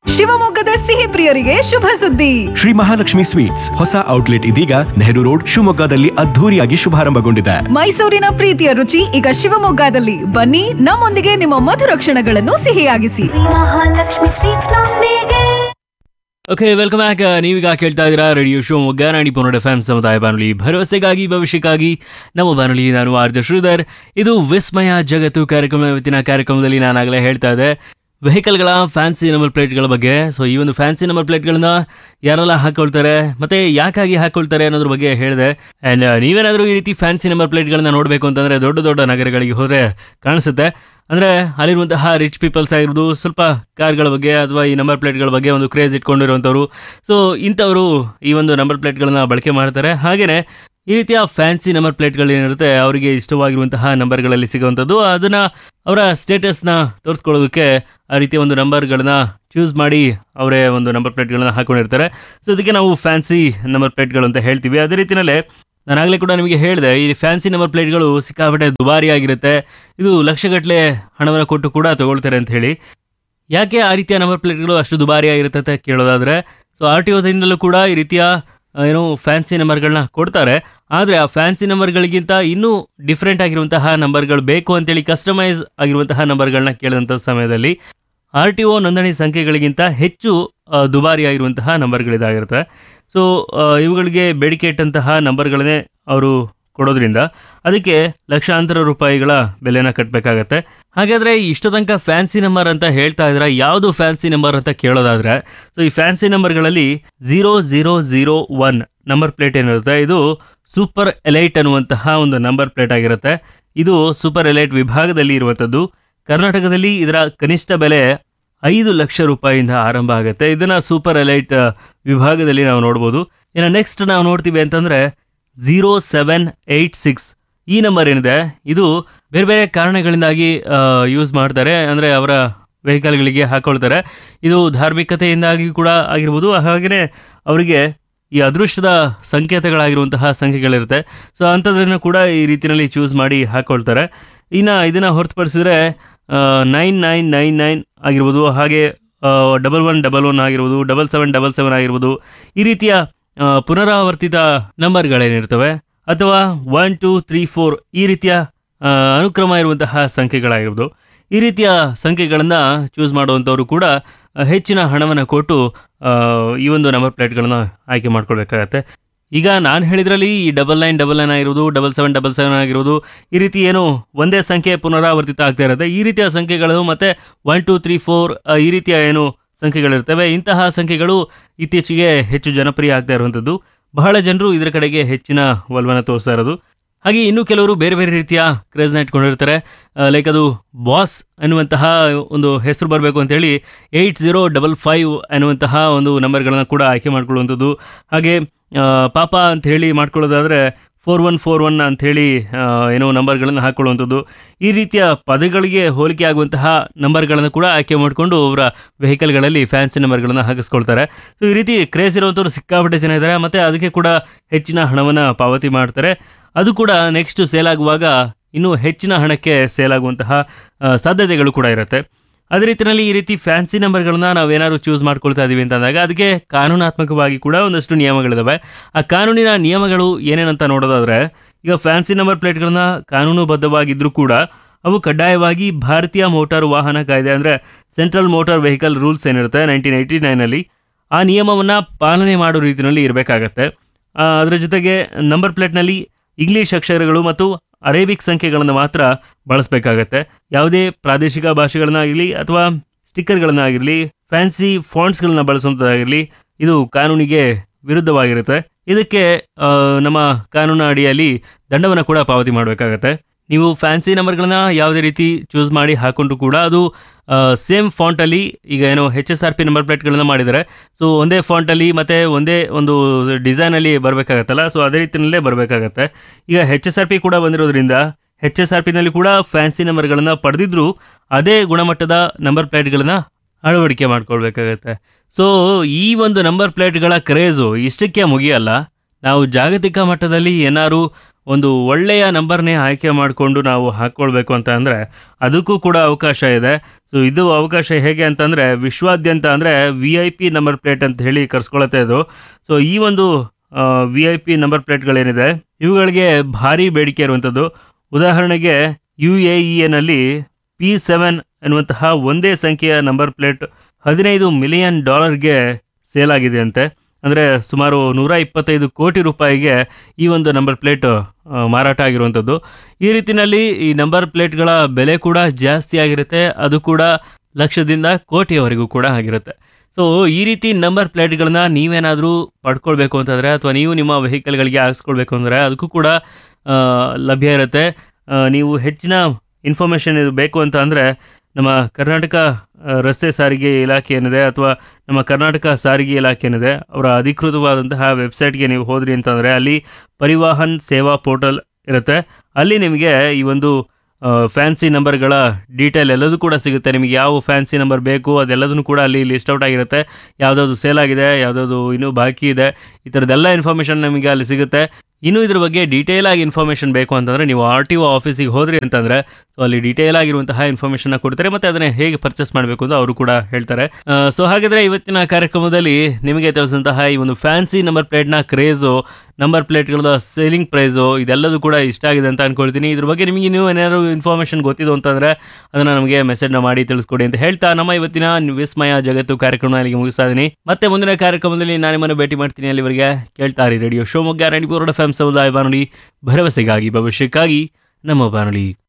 ಶಿವಮೊಗ್ಗದ ಸಿಹಿ ಪ್ರಿಯರಿಗೆ ಶುಭ ಸುದ್ದಿ ಶ್ರೀ ಮಹಾಲಕ್ಷ್ಮಿ ಸ್ವೀಟ್ಸ್ ಹೊಸ ಔಟ್ಲೆಟ್ ಇದೀಗ ನೆಹರು ರೋಡ್ ಶಿವಮೊಗ್ಗದಲ್ಲಿ ಅದ್ಧೂರಿಯಾಗಿ ಶುಭಾರಂಭಗೊಂಡಿದೆ ಮೈಸೂರಿನ ಪ್ರೀತಿಯ ರುಚಿ ಈಗ ಶಿವಮೊಗ್ಗದಲ್ಲಿ ಬನ್ನಿ ನಮ್ಮೊಂದಿಗೆ ನಿಮ್ಮ ಮಧುರ ಕ್ಷಣಗಳನ್ನು ಸಿಹಿಯಾಗಿಸಿ ಮಹಾಲಕ್ಷ್ಮಿ ಸ್ವೀಟ್ಸ್ ನೊಂದಿಗೆ ಓಕೆ ವೆಲ್ಕಮ್ ಬ್ಯಾಕ್ ನೀವೀಗ ಕೇಳ್ತಾ ಇದ್ದೀರಾ ರೇಡಿಯೋ ಶೋ ಮೊಗ್ಗಾರಾಣಿ ಪುನೋಡ್ ಎಫ್ ಸಮುದಾಯ ಬಾನುಲಿ ಭರವಸೆಗಾಗಿ ಭವಿಷ್ಯಕ್ಕಾಗಿ ನಮ್ಮ ಬಾನುಲಿ ನಾನು ಆರ್ಜ ಶ್ರೀಧರ್ ಇದು ವಿಸ್ಮಯ ಜಗತ್ತು ಕಾರ್ಯಕ್ರಮ ಇವತ್ತಿನ ಕಾರ್ಯಕ್ರಮದಲ್ಲಿ ನಾನಾಗಲೇ ಹೇಳ್ತಾ ಇದ್ದೆ ವೆಹಿಕಲ್ಗಳ ಫ್ಯಾನ್ಸಿ ನಂಬರ್ ಪ್ಲೇಟ್ಗಳ ಬಗ್ಗೆ ಸೊ ಈ ಒಂದು ಫ್ಯಾನ್ಸಿ ನಂಬರ್ ಪ್ಲೇಟ್ಗಳನ್ನ ಯಾರೆಲ್ಲ ಹಾಕೊಳ್ತಾರೆ ಮತ್ತೆ ಯಾಕಾಗಿ ಹಾಕೊಳ್ತಾರೆ ಅನ್ನೋದ್ರ ಬಗ್ಗೆ ಹೇಳಿದೆ ಆ್ಯಂಡ್ ನೀವೇನಾದರೂ ಈ ರೀತಿ ಫ್ಯಾನ್ಸಿ ನಂಬರ್ ಪ್ಲೇಟ್ಗಳನ್ನ ನೋಡಬೇಕು ಅಂತಂದ್ರೆ ದೊಡ್ಡ ದೊಡ್ಡ ನಗರಗಳಿಗೆ ಹೋದರೆ ಕಾಣಿಸುತ್ತೆ ಅಂದರೆ ಅಲ್ಲಿರುವಂತಹ ರಿಚ್ ಪೀಪಲ್ಸ್ ಆಗಿರೋದು ಸ್ವಲ್ಪ ಕಾರ್ಗಳ ಬಗ್ಗೆ ಅಥವಾ ಈ ನಂಬರ್ ಪ್ಲೇಟ್ಗಳ ಬಗ್ಗೆ ಒಂದು ಕ್ರೇಜ್ ಇಟ್ಕೊಂಡಿರುವಂಥವ್ರು ಸೊ ಇಂಥವರು ಈ ಒಂದು ನಂಬರ್ ಪ್ಲೇಟ್ಗಳನ್ನ ಬಳಕೆ ಮಾಡ್ತಾರೆ ಹಾಗೆಯೇ ಈ ರೀತಿಯ ಫ್ಯಾನ್ಸಿ ನಂಬರ್ ಪ್ಲೇಟ್ಗಳು ಏನಿರುತ್ತೆ ಅವರಿಗೆ ಇಷ್ಟವಾಗಿರುವಂತಹ ನಂಬರ್ಗಳಲ್ಲಿ ಸಿಗುವಂಥದ್ದು ಅದನ್ನ ಅವರ ಸ್ಟೇಟಸ್ನ ತೋರಿಸ್ಕೊಳ್ಳೋದಕ್ಕೆ ಆ ರೀತಿಯ ಒಂದು ನಂಬರ್ಗಳನ್ನ ಚೂಸ್ ಮಾಡಿ ಅವರೇ ಒಂದು ನಂಬರ್ ಪ್ಲೇಟ್ಗಳನ್ನ ಹಾಕೊಂಡಿರ್ತಾರೆ ಸೊ ಇದಕ್ಕೆ ನಾವು ಫ್ಯಾನ್ಸಿ ನಂಬರ್ ಪ್ಲೇಟ್ಗಳು ಅಂತ ಹೇಳ್ತೀವಿ ಅದೇ ರೀತಿಯಲ್ಲೇ ನಾನಾಗಲೇ ಕೂಡ ನಿಮಗೆ ಹೇಳಿದೆ ಈ ಫ್ಯಾನ್ಸಿ ನಂಬರ್ ಪ್ಲೇಟ್ಗಳು ಸಿಕ್ಕಾಪಟ್ಟೆ ದುಬಾರಿ ಆಗಿರುತ್ತೆ ಇದು ಲಕ್ಷಗಟ್ಟಲೆ ಹಣವನ್ನು ಕೊಟ್ಟು ಕೂಡ ತಗೊಳ್ತಾರೆ ಅಂತ ಹೇಳಿ ಯಾಕೆ ಆ ರೀತಿಯ ನಂಬರ್ ಪ್ಲೇಟ್ಗಳು ಅಷ್ಟು ದುಬಾರಿ ಆಗಿರುತ್ತೆ ಅಂತ ಕೇಳೋದಾದ್ರೆ ಸೊ ಆರ್ ಟಿ ಒದಿಂದಲೂ ಕೂಡ ಈ ರೀತಿಯ ಆ, ಏನು ಫ್ಯಾನ್ಸಿ ನಂಬರ್ಗಳನ್ನ ಕೊಡ್ತಾರೆ ಆದರೆ ಆ ಫ್ಯಾನ್ಸಿ ನಂಬರ್ಗಳಿಗಿಂತ ಇನ್ನೂ ಡಿಫ್ರೆಂಟ್ ಆಗಿರುವಂತಹ ನಂಬರ್ಗಳು ಬೇಕು ಅಂತೇಳಿ ಕಸ್ಟಮೈಸ್ ಆಗಿರುವಂತಹ ನಂಬರ್ಗಳನ್ನ ಕೇಳಿದಂಥ ಸಮಯದಲ್ಲಿ ಆರ್ ಟಿ ಒ ನೋಂದಣಿ ಸಂಖ್ಯೆಗಳಿಗಿಂತ ಹೆಚ್ಚು ಆ, ದುಬಾರಿ ಆಗಿರುವಂತಹ ನಂಬರ್ಗಳಿದಾಗಿರುತ್ತೆ ಸೊ ಇವುಗಳಿಗೆ ಬೇಡಿಕೆ ಇಟ್ಟಂತಹ ನಂಬರ್ಗಳನ್ನೇ ಅವರು ಕೊಡೋದ್ರಿಂದ ಅದಕ್ಕೆ ಲಕ್ಷಾಂತರ ರೂಪಾಯಿಗಳ ಬೆಲೆನ ಕಟ್ಟಬೇಕಾಗತ್ತೆ ಹಾಗಾದ್ರೆ ಇಷ್ಟು ತನಕ ಫ್ಯಾನ್ಸಿ ನಂಬರ್ ಅಂತ ಹೇಳ್ತಾ ಇದ್ರೆ ಯಾವುದು ಫ್ಯಾನ್ಸಿ ನಂಬರ್ ಅಂತ ಕೇಳೋದಾದ್ರೆ ಸೊ ಈ ಫ್ಯಾನ್ಸಿ ನಂಬರ್ಗಳಲ್ಲಿ zero zero zero one number plate ಏನಿರುತ್ತೆ ಇದು ಸೂಪರ್ ಎಲೈಟ್ ಅನ್ನುವಂತಹ ಒಂದು ನಂಬರ್ ಪ್ಲೇಟ್ ಆಗಿರುತ್ತೆ ಇದು ಸೂಪರ್ ಎಲೈಟ್ ವಿಭಾಗದಲ್ಲಿ ಇರುವಂಥದ್ದು ಕರ್ನಾಟಕದಲ್ಲಿ ಇದರ ಕನಿಷ್ಠ ಬೆಲೆ ಐದು ಲಕ್ಷ ರೂಪಾಯಿಯಿಂದ ಆರಂಭ ಆಗುತ್ತೆ ಇದನ್ನ ಸೂಪರ್ ಎಲೈಟ್ ಆ, ವಿಭಾಗದಲ್ಲಿ ನಾವು ನೋಡ್ಬೋದು ಇನ್ನು ನೆಕ್ಸ್ಟ್ ನಾವು ನೋಡ್ತೀವಿ ಅಂತಂದ್ರೆ ಝೀರೋ ಸೆವೆನ್ ಏಯ್ಟ್ ಸಿಕ್ಸ್ ಈ ನಂಬರ್ ಏನಿದೆ ಇದು ಬೇರೆ ಬೇರೆ ಕಾರಣಗಳಿಂದಾಗಿ ಯೂಸ್ ಮಾಡ್ತಾರೆ ಅಂದರೆ ಅವರ ವೆಹಿಕಲ್ಗಳಿಗೆ ಹಾಕೊಳ್ತಾರೆ ಇದು ಧಾರ್ಮಿಕತೆಯಿಂದಾಗಿ ಕೂಡ ಆಗಿರ್ಬೋದು ಹಾಗೆಯೇ ಅವರಿಗೆ ಈ ಅದೃಷ್ಟದ ಸಂಕೇತಗಳಾಗಿರುವಂತಹ ಸಂಖ್ಯೆಗಳಿರುತ್ತೆ ಸೊ ಅಂಥದ್ರನ್ನು ಕೂಡ ಈ ರೀತಿಯಲ್ಲಿ ಚೂಸ್ ಮಾಡಿ ಹಾಕೊಳ್ತಾರೆ ಇನ್ನು ಇದನ್ನು ಹೊರತುಪಡಿಸಿದ್ರೆ ನೈನ್ ನೈನ್ ನೈನ್ ನೈನ್ ಆಗಿರ್ಬೋದು ಹಾಗೆ ಡಬಲ್ ಒನ್ ಡಬಲ್ ಒನ್ ಆಗಿರ್ಬೋದು ಡಬಲ್ ಸೆವೆನ್ ಡಬಲ್ ಸೆವೆನ್ ಆಗಿರ್ಬೋದು ಈ ರೀತಿಯ ಆ, ಪುನರಾವರ್ತಿತ ನಂಬರ್ಗಳೇನಿರ್ತವೆ ಅಥವಾ ಒನ್ ಟೂ ತ್ರೀ ಫೋರ್ ಈ ರೀತಿಯ ಆ, ಅನುಕ್ರಮ ಇರುವಂತಹ ಸಂಖ್ಯೆಗಳಾಗಿರ್ಬೋದು ಈ ರೀತಿಯ ಸಂಖ್ಯೆಗಳನ್ನು ಚೂಸ್ ಮಾಡುವಂಥವರು ಕೂಡ ಆ, ಹೆಚ್ಚಿನ ಹಣವನ್ನು ಕೊಟ್ಟು ಆ, ಈ ಒಂದು ನಂಬರ್ ಪ್ಲೇಟ್ಗಳನ್ನ ಆಯ್ಕೆ ಮಾಡ್ಕೊಳ್ಬೇಕಾಗತ್ತೆ ಈಗ ನಾನು ಹೇಳಿದ್ರಲ್ಲಿ ಈ ಡಬಲ್ ನೈನ್ ಡಬಲ್ ನೈನ್ ಆಗಿರೋದು ಡಬಲ್ ಸೆವೆನ್ ಡಬಲ್ ಸೆವೆನ್ ಆಗಿರೋದು ಈ ರೀತಿ ಏನು ಒಂದೇ ಸಂಖ್ಯೆ ಪುನರಾವರ್ತಿತ ಆಗ್ತಾ ಇರುತ್ತೆ ಈ ರೀತಿಯ ಸಂಖ್ಯೆಗಳು ಮತ್ತೆ ಒನ್ ಟೂ ತ್ರೀ ಫೋರ್ ಈ ರೀತಿಯ ಏನು ಸಂಖ್ಯೆಗಳಿರ್ತವೆ ಇಂತಹ ಸಂಖ್ಯೆಗಳು ಇತ್ತೀಚೆಗೆ ಹೆಚ್ಚು ಜನಪ್ರಿಯ ಆಗ್ತಾ ಇರುವಂಥದ್ದು ಬಹಳ ಜನರು ಇದರ ಕಡೆಗೆ ಹೆಚ್ಚಿನ ಒಲವನ್ನು ತೋರಿಸ್ತಾ ಇರೋದು ಹಾಗೆ ಇನ್ನು ಕೆಲವರು ಬೇರೆ ಬೇರೆ ರೀತಿಯ ಕ್ರೇಜ್ನ ಇಟ್ಕೊಂಡಿರ್ತಾರೆ ಲೈಕ್ ಅದು ಬಾಸ್ ಅನ್ನುವಂತಹ ಒಂದು ಹೆಸರು ಬರಬೇಕು ಅಂತೇಳಿ ಏಯ್ಟ್ ಜೀರೋ ಡಬಲ್ ಫೈವ್ ಅನ್ನುವಂತಹ ಒಂದು ನಂಬರ್ಗಳನ್ನು ಕೂಡ ಆಯ್ಕೆ ಮಾಡ್ಕೊಳ್ಳುವಂಥದ್ದು ಹಾಗೆ ಆ, ಪಾಪ ಅಂತ ಹೇಳಿ ಮಾಡ್ಕೊಳ್ಳೋದಾದರೆ ಫೋರ್ ಒನ್ ಫೋರ್ ಒನ್ ಅಂಥೇಳಿ ಏನೋ ನಂಬರ್ಗಳನ್ನು ಹಾಕ್ಕೊಳ್ಳುವಂಥದ್ದು ಈ ರೀತಿಯ ಪದಗಳಿಗೆ ಹೋಲಿಕೆ ಆಗುವಂತಹ ನಂಬರ್ಗಳನ್ನು ಕೂಡ ಆಯ್ಕೆ ಮಾಡಿಕೊಂಡು ಅವರ ವೆಹಿಕಲ್ಗಳಲ್ಲಿ ಫ್ಯಾನ್ಸಿ ನಂಬರ್ಗಳನ್ನು ಹಾಕಿಸ್ಕೊಳ್ತಾರೆ ಸೊ ಈ ರೀತಿ ಕ್ರೇಜ್ ಇರುವಂಥವ್ರು ಸಿಕ್ಕಾಪಟ್ಟೆ ಜನ ಇದ್ದಾರೆ ಮತ್ತು ಅದಕ್ಕೆ ಕೂಡ ಹೆಚ್ಚಿನ ಹಣವನ್ನು ಪಾವತಿ ಮಾಡ್ತಾರೆ ಅದು ಕೂಡ ನೆಕ್ಸ್ಟ್ ಸೇಲ್ ಆಗುವಾಗ ಇನ್ನೂ ಹೆಚ್ಚಿನ ಹಣಕ್ಕೆ ಸೇಲ್ ಆಗುವಂತಹ ಆ, ಸಾಧ್ಯತೆಗಳು ಕೂಡ ಇರುತ್ತೆ ಅದೇ ರೀತಿಯಲ್ಲಿ ಈ ರೀತಿ ಫ್ಯಾನ್ಸಿ ನಂಬರ್ಗಳನ್ನ ನಾವೇನಾದ್ರು ಚೂಸ್ ಮಾಡ್ಕೊಳ್ತಾ ಇದೀವಿ ಅಂತಂದಾಗ ಅದಕ್ಕೆ ಕಾನೂನಾತ್ಮಕವಾಗಿ ಕೂಡ ಒಂದಷ್ಟು ನಿಯಮಗಳಿದಾವೆ ಆ ಕಾನೂನಿನ ನಿಯಮಗಳು ಏನೇನಂತ ನೋಡೋದಾದ್ರೆ ಈಗ ಫ್ಯಾನ್ಸಿ ನಂಬರ್ ಪ್ಲೇಟ್ಗಳನ್ನ ಕಾನೂನುಬದ್ಧವಾಗಿದ್ರೂ ಕೂಡ ಅವು ಕಡ್ಡಾಯವಾಗಿ ಭಾರತೀಯ ಮೋಟಾರು ವಾಹನ ಕಾಯ್ದೆ ಅಂದರೆ ಸೆಂಟ್ರಲ್ ಮೋಟಾರ್ ವೆಹಿಕಲ್ ರೂಲ್ಸ್ ಏನಿರುತ್ತೆ ನೈನ್ಟೀನ್ ಏಯ್ಟಿ ನೈನಲ್ಲಿ ಆ ನಿಯಮವನ್ನು ಪಾಲನೆ ಮಾಡೋ ರೀತಿಯಲ್ಲಿ ಇರಬೇಕಾಗತ್ತೆ ಅದರ ಜೊತೆಗೆ ನಂಬರ್ ಪ್ಲೇಟ್ನಲ್ಲಿ ಇಂಗ್ಲಿಷ್ ಅಕ್ಷರಗಳು ಮತ್ತು ಅರೇಬಿಕ್ ಸಂಖ್ಯೆಗಳನ್ನು ಮಾತ್ರ ಬಳಸಬೇಕಾಗತ್ತೆ ಯಾವುದೇ ಪ್ರಾದೇಶಿಕ ಭಾಷೆಗಳನ್ನಾಗಿರಲಿ ಅಥವಾ ಸ್ಟಿಕ್ಕರ್ಗಳನ್ನಾಗಿರಲಿ ಫ್ಯಾನ್ಸಿ ಫಾಂಟ್ಸ್ಗಳನ್ನ ಬಳಸುವಂಥದ್ದಾಗಿರಲಿ ಇದು ಕಾನೂನಿಗೆ ವಿರುದ್ಧವಾಗಿರುತ್ತೆ ಇದಕ್ಕೆ ಆ, ನಮ್ಮ ಕಾನೂನು ಅಡಿಯಲ್ಲಿ ದಂಡವನ್ನು ಕೂಡ ಪಾವತಿ ಮಾಡಬೇಕಾಗತ್ತೆ ನೀವು ಫ್ಯಾನ್ಸಿ ನಂಬರ್ಗಳನ್ನ ಯಾವುದೇ ರೀತಿ ಚೂಸ್ ಮಾಡಿ ಹಾಕೊಂಡ್ರು ಕೂಡ ಅದು ಸೇಮ್ ಫಾಂಟಲ್ಲಿ ಈಗ ಏನು H S R P number ಪ್ಲೇಟ್ಗಳನ್ನ ಮಾಡಿದ್ದಾರೆ ಸೊ ಒಂದೇ ಫಾಂಟಲ್ಲಿ ಮತ್ತು ಒಂದೇ ಒಂದು ಡಿಸೈನಲ್ಲಿ ಬರಬೇಕಾಗತ್ತಲ್ಲ ಸೊ ಅದೇ ರೀತಿಯಲ್ಲೇ ಬರಬೇಕಾಗತ್ತೆ ಈಗ ಹೆಚ್ ಎಸ್ ಆರ್ ಪಿ ಕೂಡ ಬಂದಿರೋದ್ರಿಂದ ಹೆಚ್ ಎಸ್ ಆರ್ ಪಿನಲ್ಲಿ ಕೂಡ ಫ್ಯಾನ್ಸಿ ನಂಬರ್ಗಳನ್ನ ಪಡೆದಿದ್ರು ಅದೇ ಗುಣಮಟ್ಟದ ನಂಬರ್ ಪ್ಲೇಟ್ಗಳನ್ನ ಅಳವಡಿಕೆ ಮಾಡ್ಕೊಳ್ಬೇಕಾಗತ್ತೆ ಸೊ ಈ ಒಂದು ನಂಬರ್ ಪ್ಲೇಟ್ಗಳ ಕ್ರೇಜು ಇಷ್ಟಕ್ಕೆ ಮುಗಿಯಲ್ಲ ನಾವು ಜಾಗತಿಕ ಮಟ್ಟದಲ್ಲಿ ಏನಾದ್ರು ಒಂದು ಒಳ್ಳೆಯ ನಂಬರ್ನೇ ಆಯ್ಕೆ ಮಾಡಿಕೊಂಡು ನಾವು ಹಾಕ್ಕೊಳ್ಬೇಕು ಅಂತ ಅಂದರೆ ಅದಕ್ಕೂ ಕೂಡ ಅವಕಾಶ ಇದೆ ಸೊ ಇದು ಅವಕಾಶ ಹೇಗೆ ಅಂತಂದರೆ ವಿಶ್ವಾದ್ಯಂತ ಅಂದರೆ V I P number plate ಅಂತ ಹೇಳಿ ಕರ್ಸ್ಕೊಳತ್ತೆ ಇದು ಸೊ ಈ ಒಂದು ವಿ ಐ ಪಿ ನಂಬರ್ ಪ್ಲೇಟ್ಗಳೇನಿದೆ ಇವುಗಳಿಗೆ ಭಾರಿ ಬೇಡಿಕೆ ಇರುವಂಥದ್ದು ಉದಾಹರಣೆಗೆ ಯು ಎ ಇ ಎನಲ್ಲಿ ಪಿ ಸೆವೆನ್ ಎನ್ನುವಂತಹ ಒಂದೇ ಸಂಖ್ಯೆಯ ನಂಬರ್ ಪ್ಲೇಟ್ ಹದಿನೈದು ಮಿಲಿಯನ್ ಡಾಲರ್ಗೆ ಸೇಲ್ ಆಗಿದೆ ಅಂತೆ ಅಂದರೆ ಸುಮಾರು ನೂರ ಇಪ್ಪತ್ತೈದು ಕೋಟಿ ರೂಪಾಯಿಗೆ ಈ ಒಂದು ನಂಬರ್ ಪ್ಲೇಟ್ ಆ, ಮಾರಾಟ ಆಗಿರುವಂಥದ್ದು ಈ ರೀತಿಯಲ್ಲಿ ಈ ನಂಬರ್ ಪ್ಲೇಟ್ಗಳ ಬೆಲೆ ಕೂಡ ಜಾಸ್ತಿ ಆಗಿರುತ್ತೆ ಅದು ಕೂಡ ಲಕ್ಷದಿಂದ ಕೋಟಿಯವರೆಗೂ ಕೂಡ ಆಗಿರುತ್ತೆ ಸೊ ಈ ರೀತಿ ನಂಬರ್ ಪ್ಲೇಟ್ಗಳನ್ನ ನೀವೇನಾದರೂ ಪಡ್ಕೊಳ್ಬೇಕು ಅಂತಂದರೆ ಅಥವಾ ನೀವು ನಿಮ್ಮ ವೆಹಿಕಲ್ಗಳಿಗೆ ಹಾಕ್ಸ್ಕೊಳ್ಬೇಕು ಅಂದರೆ ಅದಕ್ಕೂ ಕೂಡ ಆ, ಲಭ್ಯ ಇರುತ್ತೆ ಆ, ನೀವು ಹೆಚ್ಚಿನ ಇನ್ಫಾರ್ಮೇಷನ್ ಇದು ಬೇಕು ಅಂತ ಅಂದರೆ ನಮ್ಮ ಕರ್ನಾಟಕ ಆ, ರಸ್ತೆ ಸಾರಿಗೆ ಇಲಾಖೆ ಏನಿದೆ ಅಥವಾ ನಮ್ಮ ಕರ್ನಾಟಕ ಸಾರಿಗೆ ಇಲಾಖೆ ಏನಿದೆ ಅವರ ಅಧಿಕೃತವಾದಂತಹ ವೆಬ್ಸೈಟ್ಗೆ ನೀವು ಹೋದ್ರಿ ಅಂತಂದರೆ ಅಲ್ಲಿ ಪರಿವಾಹನ್ ಸೇವಾ ಪೋರ್ಟಲ್ ಇರುತ್ತೆ ಅಲ್ಲಿ ನಿಮಗೆ ಈ ಒಂದು ಫ್ಯಾನ್ಸಿ ನಂಬರ್ಗಳ ಡೀಟೇಲ್ ಎಲ್ಲದೂ ಕೂಡ ಸಿಗುತ್ತೆ ನಿಮಗೆ ಯಾವ ಫ್ಯಾನ್ಸಿ ನಂಬರ್ ಬೇಕು ಅದೆಲ್ಲದನ್ನು ಕೂಡ ಅಲ್ಲಿ ಲಿಸ್ಟ್ ಔಟ್ ಆಗಿರುತ್ತೆ ಯಾವುದಾದ್ರು ಸೇಲ್ ಆಗಿದೆ ಯಾವುದಾದ್ರು ಇನ್ನೂ ಬಾಕಿ ಇದೆ ಈ ಥರದ್ದೆಲ್ಲ ಇನ್ಫಾರ್ಮೇಷನ್ ನಿಮಗೆ ಅಲ್ಲಿ ಸಿಗುತ್ತೆ ಇನ್ನು ಇದ್ರ ಬಗ್ಗೆ ಡೀಟೇಲ್ ಆಗಿ ಇನ್ಫಾರ್ಮೇಷನ್ ಬೇಕು ಅಂತಂದರೆ ನೀವು ಆರ್ ಟಿ ಒ ಆಫೀಸಿಗೆ ಹೋದ್ರಿ ಅಂತಂದರೆ ಸೊ ಅಲ್ಲಿ ಡೀಟೇಲ್ ಆಗಿರುವಂತಹ ಇನ್ಫಾರ್ಮೇಷನ್ನ ಕೊಡ್ತಾರೆ ಮತ್ತು ಅದನ್ನ ಹೇಗೆ ಪರ್ಚೇಸ್ ಮಾಡಬೇಕು ಅಂತ ಅವರು ಕೂಡ ಹೇಳ್ತಾರೆ ಸೊ ಹಾಗಾದರೆ ಇವತ್ತಿನ ಕಾರ್ಯಕ್ರಮದಲ್ಲಿ ನಿಮಗೆ ತಿಳಿಸಿದಂತಹ ಈ ಒಂದು ಫ್ಯಾನ್ಸಿ ನಂಬರ್ ಪ್ಲೇಟ್ನ ಕ್ರೇಜು ನಂಬರ್ ಪ್ಲೇಟ್ಗಳ ಸೇಲಿಂಗ್ ಪ್ರೈಸು ಇದೆಲ್ಲದೂ ಕೂಡ ಇಷ್ಟ ಆಗಿದೆ ಅಂತ ಅನ್ಕೊಳ್ತೀನಿ ಇದ್ರ ಬಗ್ಗೆ ನಿಮಗೆ ನೀವು ಏನಾದ್ರು ಇನ್ಫಾರ್ಮೇಷನ್ ಗೊತ್ತಿದ್ದು ಅಂತಂದರೆ ಅದನ್ನು ನಮಗೆ ಮೆಸೇಜ್ನ ಮಾಡಿ ತಿಳಿಸ್ಕೊಡಿ ಅಂತ ಹೇಳ್ತಾ ನಮ್ಮ ಇವತ್ತಿನ ವಿಸ್ಮಯ ಜಗತ್ತು ಕಾರ್ಯಕ್ರಮ ಅಲ್ಲಿಗೆ ಮುಗಿಸ್ತಾ ಇದ್ದೀನಿ ಮತ್ತೆ ಮುಂದಿನ ಕಾರ್ಯಕ್ರಮದಲ್ಲಿ ನಾನು ನಿಮ್ಮನ್ನು ಭೇಟಿ ಮಾಡ್ತೀನಿ ಅಲ್ಲಿವರೆಗೆ ಕೇಳ್ತಾ ಇರಿ radio Shivamogga ready board F M ಸಮುದಾಯ ಬಾನುಲಿ ಭರವಸೆಗಾಗಿ ಭವಿಷ್ಯಕ್ಕಾಗಿ ನಮ್ಮ ಬಾನುಲಿ